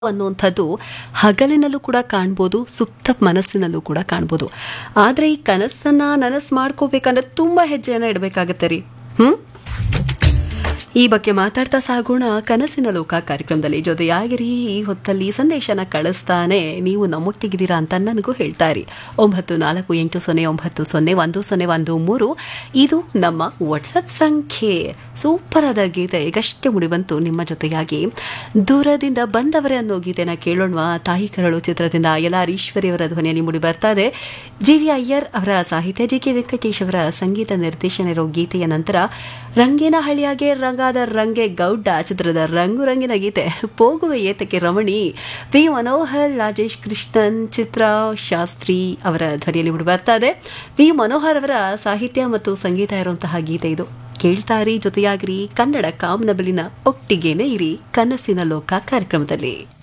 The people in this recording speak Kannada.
ಅನ್ನುವಂಥದ್ದು ಹಗಲಿನಲ್ಲೂ ಕೂಡ ಕಾಣ್ಬೋದು ಸುಪ್ತ ಮನಸ್ಸಿನಲ್ಲೂ ಕೂಡ ಕಾಣ್ಬೋದು ಆದರೆ ಈ ಕನಸನ್ನ ನನಸು ಮಾಡ್ಕೋಬೇಕಂದ್ರೆ ತುಂಬ ಹೆಜ್ಜೆಯನ್ನು ಇಡಬೇಕಾಗತ್ತೆ ರೀ ಹ್ಞೂ ಈ ಬಗ್ಗೆ ಮಾತಾಡ್ತಾ ಸಾಗೋಣ ಕನಸಿನ ಲೋಕ ಕಾರ್ಯಕ್ರಮದಲ್ಲಿ ಜೊತೆಯಾಗಿರಿ ಈ ಹೊತ್ತಲ್ಲಿ ಸಂದೇಶನ ಕಳಿಸ್ತಾನೆ ನೀವು ನಮ್ಮೊಟ್ಟಿಗಿದ್ದೀರಾ ಅಂತ ನನಗೂ ಹೇಳ್ತಾ ಇರಿ ಒಂಬತ್ತು ನಾಲ್ಕು ಎಂಟು ಸೊನ್ನೆ ಒಂಬತ್ತು ಸೊನ್ನೆ ಒಂದು ಸೊನ್ನೆ ಒಂದು ಮೂರು ಇದು ನಮ್ಮ ವಾಟ್ಸಪ್ ಸಂಖ್ಯೆ ಸೂಪರ್ ಆದ ಗೀತೆ ಈಗಷ್ಟೇ ಮುಡಿಬಂತು ನಿಮ್ಮ ಜೊತೆಯಾಗಿ ದೂರದಿಂದ ಬಂದವರೇ ಅನ್ನೋ ಗೀತೆನ ಕೇಳೋಣ ತಾಯಿ ಕರಳು ಚಿತ್ರದಿಂದ ಎಲ್ ಆರ್ ಈಶ್ವರಿ ಅವರ ಧ್ವನಿಯಲ್ಲಿ ಮುಡಿ ಬರ್ತಾ ಇದೆ ಜಿ ವಿ ಅಯ್ಯರ್ ಅವರ ಸಾಹಿತ್ಯ ಜಿ ಕೆ ವೆಂಕಟೇಶ್ ಅವರ ಸಂಗೀತ ನಿರ್ದೇಶನ ಇರೋ ಗೀತೆಯ ನಂತರ ರಂಗಿನ ಹಳಿಯಾಗೆ ರಂಗಾದ ರಂಗೆ ಗೌಡ ಚಿತ್ರದ ರಂಗು ರಂಗಿನ ಗೀತೆ ಪೋಗುವ ಏತಕ್ಕೆ ರಮಣಿ ವಿ ಮನೋಹರ್ ರಾಜೇಶ್ ಕೃಷ್ಣನ್ ಚಿತ್ರ ಶಾಸ್ತ್ರಿ ಅವರ ಧ್ವನಿಯಲ್ಲಿ ಮುಡಿ ಬರ್ತಾ ಇದೆ ವಿ ಮನೋಹರ್ ಅವರ ಸಾಹಿತ್ಯ ಮತ್ತು ಸಂಗೀತ ಇರುವಂತಹ ಗೀತೆ ಇದು ಕೇಳ್ತಾರಿ ಜೊತೆಯಾಗಿರಿ ಕನ್ನಡ ಕಾಮನಬಲಿನ ಒಟ್ಟಿಗೇನೆ ಇರಿ ಕನಸಿನ ಲೋಕ ಕಾರ್ಯಕ್ರಮದಲ್ಲಿ